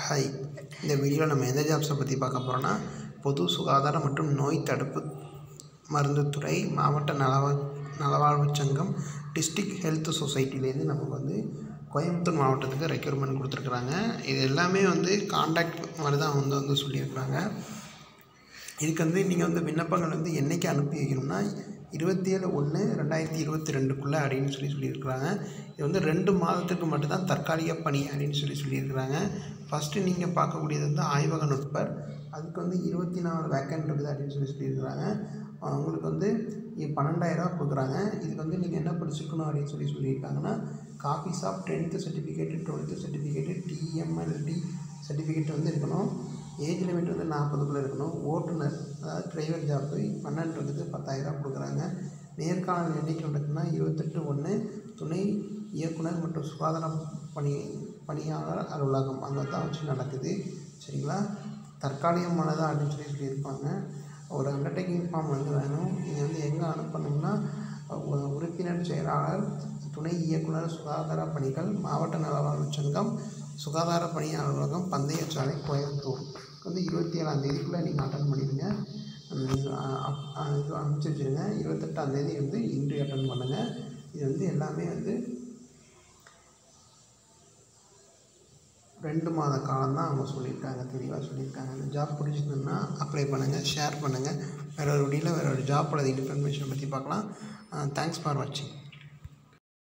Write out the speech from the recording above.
hi இந்த வீடியோவில் நம்ம எந்த ஜாப்ஸை பற்றி பார்க்க போகிறோன்னா பொது சுகாதாரம் மற்றும் நோய் தடுப்பு மருந்துத்துறை மாவட்ட நலவா நலவாழ்வுச் சங்கம் டிஸ்ட்ரிக்ட் ஹெல்த் சொசைட்டிலேருந்து நமக்கு வந்து கோயம்புத்தூர் மாவட்டத்துக்கு ரெக்யூர்மெண்ட் கொடுத்துருக்குறாங்க இது எல்லாமே வந்து காண்டாக்ட் மாதிரி தான் வந்து வந்து சொல்லியிருக்கிறாங்க இதுக்கு வந்து நீங்கள் வந்து விண்ணப்பங்கள் வந்து என்றைக்கு அனுப்பி வைக்கணும்னா இருபத்தி ஏழு ஒன்று ரெண்டாயிரத்தி இருபத்தி ரெண்டுக்குள்ளே அப்படின்னு சொல்லி சொல்லியிருக்கிறாங்க இது வந்து ரெண்டு மாதத்துக்கு மட்டும்தான் தற்காலிக பணி அப்படின்னு சொல்லி சொல்லியிருக்கிறாங்க ஃபஸ்ட்டு நீங்கள் பார்க்கக்கூடியது வந்து ஆய்வக நுட்பர் அதுக்கு வந்து இருபத்தி நாலு வேக்கன்ட் இருக்குது அப்படின்னு சொல்லி சொல்லியிருக்கிறாங்க உங்களுக்கு வந்து இ- பன்னெண்டாயிரரூவா கொடுக்குறாங்க இதுக்கு வந்து நீங்கள் என்ன படிச்சிருக்கணும் அப்படின்னு சொல்லி சொல்லியிருக்காங்கன்னா copies of tenth certificate twelfth certificate DMLT certificate வந்து இருக்கணும் ஏஜ் லிமிட் வந்து நாற்பதுக்குள்ளே இருக்கணும் ஓட்டுநர் அதாவது டிரைவர் ஜாப்பு பன்னெண்டு இருக்குது பத்தாயிரம் கொடுக்குறாங்க நேர்காணல் எண்ணிக்கை நடக்குதுன்னா இருபத்தெட்டு ஒன்று துணை இயக்குனர் மற்றும் சுகாதார பணி பணியாளர் அலுவலகம் அங்கே தான் வச்சு நடக்குது சரிங்களா தற்காலிகமானதா அப்படின்னு சொல்லி சொல்லியிருப்பாங்க ஒரு அண்டர்டேக்கிங் ஃபார்ம் வந்து வேணும் நீங்கள் வந்து எங்கே அனுப்பணும்னா உ- உறுப்பினர் செயலாளர் துணை இயக்குனர் சுகாதார பணிகள் மாவட்ட நலவாழ்வு சங்கம் சுகாதார பணி அலுவலகம் பந்தயச்சாலை கோயம்புத்தூர் வந்து இருபத்தி ஏழாம் தேதிக்குள்ளே நீங்கள் அட்டன் பண்ணிடுங்க உம், அ- அப்- அ- இது அனுப்பிச்சி வச்சுருங்க இருபத்தெட்டாம் தேதி வந்து இன்ட்ரி அட்டன் பண்ணுங்கள் இது வந்து எல்லாமே வந்து ரெண்டு மாத காலம் தான் அவங்க சொல்லியிருக்காங்க தெளிவாக சொல்லியிருக்காங்க இந்த ஜாப் பிடிச்சிருந்ததுன்னா அப்ளை பண்ணுங்கள் ஷேர் பண்ணுங்கள் வேறு ஒரு வீடியோவில் வேறு ஒரு ஜாப் அல்லது இன்ஃபர்மேஷன் பற்றி பார்க்கலாம் தேங்க்ஸ் ஃபார் வாட்சிங்